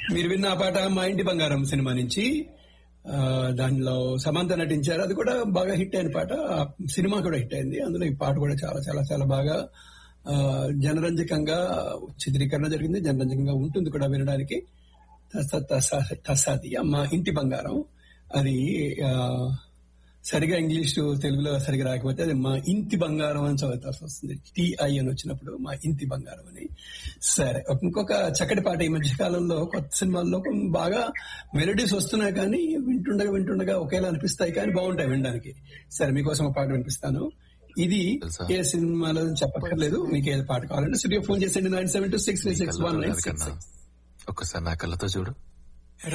మీరు విన్న ఆ పాట మా ఇంటి బంగారం సినిమా నుంచి ఆ, దానిలో సమంత నటించారు అది కూడా బాగా హిట్ అయిన పాట ఆ సినిమా కూడా హిట్ అయింది అందులో ఈ పాట కూడా చాలా చాలా చాలా బాగా ఆ, జనరంజకంగా చిత్రీకరణ జరిగింది జనరంజకంగా ఉంటుంది కూడా వినడానికి తస- తస- తసాది మా ఇంటి బంగారం అది ఆ, సరిగా ఇంగ్లీష్ తెలుగులో సరిగా రాకపోతే అది మా ఇంటి బంగారం అని చదువుతాల్సి వస్తుంది టిఐ అని వచ్చినప్పుడు మా ఇంటి బంగారం అని సరే ఇంకొక చక్కటి పాట ఈ మధ్య కాలంలో కొత్త సినిమాల్లో కొన్ని బాగా మెలడీస్ వస్తున్నాయి కానీ వింటుండగా వింటుండగా ఒకేలా అనిపిస్తాయి కానీ బాగుంటాయి వినడానికి సరే మీకోసం ఒక పాట వినిపిస్తాను ఇది తెలుసా? ఏ సినిమాలో చెప్పక్కర్లేదు మీకు ఏ పాట కావాలంటే స్టూడియో ఫోన్ చేసేయండి nine seven two six six one nine six కన్నా ఒక్కసారి నా కళ్ళతో చూడు